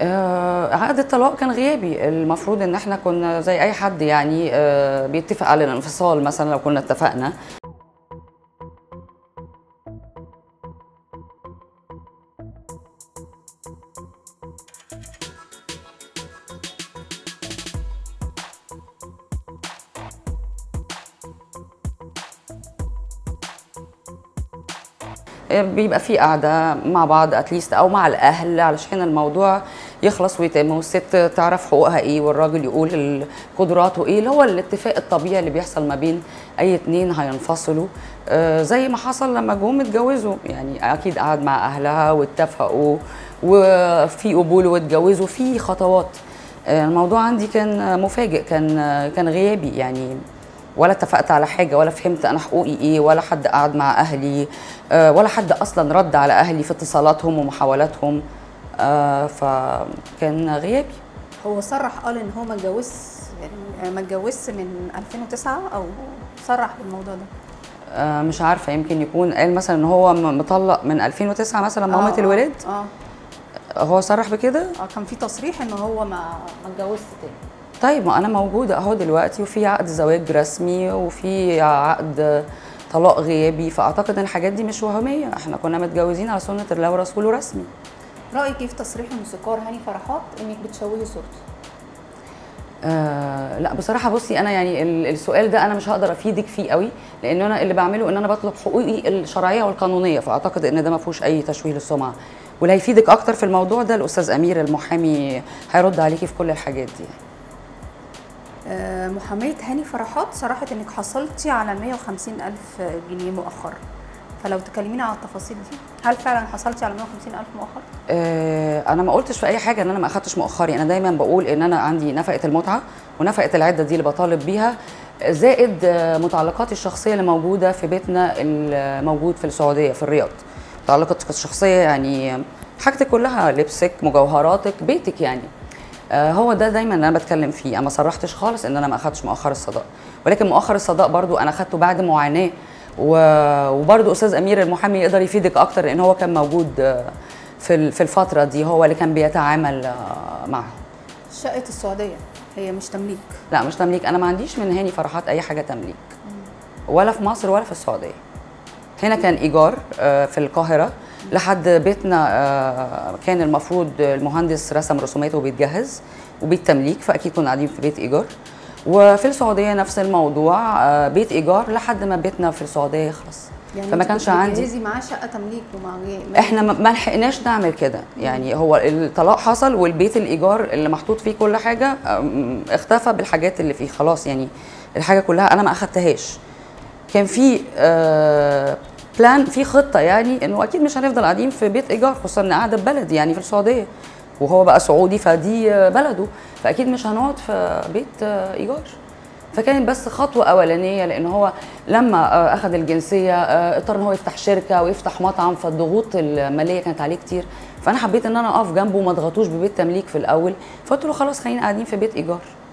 آه، عقد الطلاق كان غيابي المفروض ان احنا كنا زي اي حد يعني آه، بيتفق على الانفصال مثلا لو كنا اتفقنا بيبقى في قعده مع بعض اتليست او مع الاهل علشان الموضوع يخلص ويتم والست تعرف حقوقها ايه والراجل يقول قدراته ايه اللي هو الاتفاق الطبيعي اللي بيحصل ما بين اي اتنين هينفصلوا آه، زي ما حصل لما جم اتجوزوا يعني اكيد قعد مع اهلها واتفقوا وفي قبول واتجوزوا في خطوات آه، الموضوع عندي كان مفاجئ كان كان غيابي يعني ولا اتفقت على حاجه ولا فهمت انا حقوقي ايه ولا حد قعد مع اهلي آه، ولا حد اصلا رد على اهلي في اتصالاتهم ومحاولاتهم آه، فكان غيابي هو صرح قال ان هو ما اتجوزش يعني ما اتجوزش من 2009 او صرح بالموضوع ده آه، مش عارفه يمكن يكون قال مثلا ان هو م- مطلق من 2009 مثلا آه، مامة آه، الولاد اه هو صرح بكده اه كان في تصريح ان هو ما ما اتجوزش تاني طيب ما انا موجوده اهو دلوقتي وفي عقد زواج رسمي وفي عقد طلاق غيابي فاعتقد ان الحاجات دي مش وهميه احنا كنا متجوزين على سنه الله ورسوله رسمي رايك ايه في تصريح الموسيقار هاني فرحات انك بتشوهي صورته آه لا بصراحه بصي انا يعني ال- السؤال ده انا مش هقدر افيدك فيه قوي لان انا اللي بعمله ان انا بطلب حقوقي الشرعيه والقانونيه فاعتقد ان ده ما فيهوش اي تشويه للسمعه واللي هيفيدك اكتر في الموضوع ده الاستاذ امير المحامي هيرد عليكي في كل الحاجات دي آه، محامية هاني فرحات صرحت انك حصلتي على 150 ألف جنيه مؤخرا فلو تكلمينا على التفاصيل دي هل فعلا حصلتي على 150 ألف مؤخرا؟ آه، انا ما قلتش في اي حاجه ان انا ما اخدتش مؤخري انا دايما بقول ان انا عندي نفقه المتعه ونفقه العده دي اللي بطالب بيها زائد آه، متعلقاتي الشخصيه اللي موجوده في بيتنا الموجود في السعوديه في الرياض متعلقاتك الشخصيه يعني حاجتك كلها لبسك مجوهراتك بيتك يعني آه، هو ده دايما اللي انا بتكلم فيه انا ما صرحتش خالص ان انا ما اخدتش مؤخر الصداق ولكن مؤخر الصداق برضو انا اخدته بعد معاناه و- وبرضو استاذ امير المحامي يقدر يفيدك اكتر لان هو كان موجود آه، في ال- في الفتره دي هو اللي كان بيتعامل آه، معه شقة السعودية هي مش تمليك لا مش تمليك انا ما عنديش من هاني فرحات اي حاجه تمليك ولا في مصر ولا في السعوديه هنا كان ايجار آه، في القاهره لحد بيتنا آه، كان المفروض المهندس رسم رسوماته وبيتجهز وبيت تمليك فاكيد كنا قاعدين في بيت ايجار وفي السعوديه نفس الموضوع آه، بيت ايجار لحد ما بيتنا في السعوديه يخلص فما انت كانش كنت عندي بتجهزي معاه شقة تمليك ومع ما- احنا ما ما لحقناش نعمل كده يعني هو الطلاق حصل والبيت الايجار اللي محطوط فيه كل حاجه أم، اختفى بالحاجات اللي فيه خلاص يعني الحاجه كلها انا ما اخدتهاش كان في آه، بلان في خطه يعني انه اكيد مش هنفضل قاعدين في بيت ايجار خصوصا ان قاعده في بلدي يعني في السعوديه وهو بقى سعودي فدي آه، بلده فاكيد مش هنقعد في بيت آه، ايجار فكانت بس خطوه اولانيه لان هو لما آه، اخذ الجنسيه آه، اضطر ان هو يفتح شركه ويفتح مطعم فالضغوط الماليه كانت عليه كتير فانا حبيت ان انا اقف جنبه وما اضغطوش ببيت تمليك في الاول فقلت له خلاص خلينا قاعدين في بيت ايجار